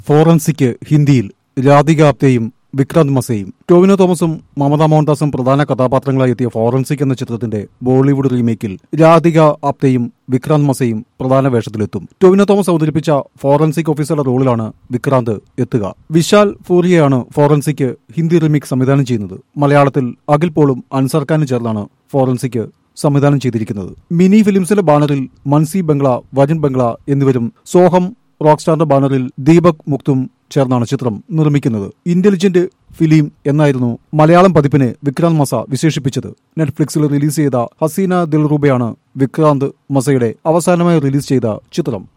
forensic ഹിന്ദിയിൽ രാധിക ആപ്തയും വിക്രാന്ത് മസയും ടോവിനോ തോമസും മമത മോഹൻദാസും പ്രധാന കഥാപാത്രങ്ങളായി എത്തിയ ഫോറൻസിക് എന്ന ചിത്രത്തിന്റെ ബോളിവുഡ് റീമേക്കിൽ രാധിക ആപ്തയും വിക്രാന്ത് മസയും പ്രധാന വേഷത്തിലെത്തും ടോവിനോ തോമസ് അവതരിപ്പിച്ച ഫോറൻസിക് ഓഫീസറുടെ റോളിലാണ് വിക്രാന്ത് എത്തുക വിശാൽ ഫൂറിയയാണ് ഫോറൻസിക് ഹിന്ദി റീമേക്ക് സംവിധാനം ചെയ്യുന്നത് മലയാളത്തിൽ അഖിൽ പോളും അൻസാർ ഖാനും ചേർന്നാണ് ഫോറൻസിക് സംവിധാനം ചെയ്തിരിക്കുന്നത് മിനി ഫിലിംസിലെ ബാനറിൽ മൻസി ബംഗ്ല വരുൺ ബംഗ്ല എന്നിവരും സോഹം റോക്സ്റ്റാറിന്റെ ബാനറിൽ ദീപക് മുക്തും ചേർന്നാണ് ചിത്രം നിർമ്മിക്കുന്നത് ഇന്റലിജന്റ് ഫിലിം എന്നായിരുന്നു മലയാളം പതിപ്പിനെ വിക്രാന്ത് മസ വിശേഷിപ്പിച്ചത് നെറ്റ്ഫ്ലിക്സിൽ റിലീസ് ചെയ്ത ഹസീന ദിൽറൂബയാണ് വിക്രാന്ത് മസയുടെ അവസാനമായി റിലീസ് ചെയ്ത ചിത്രം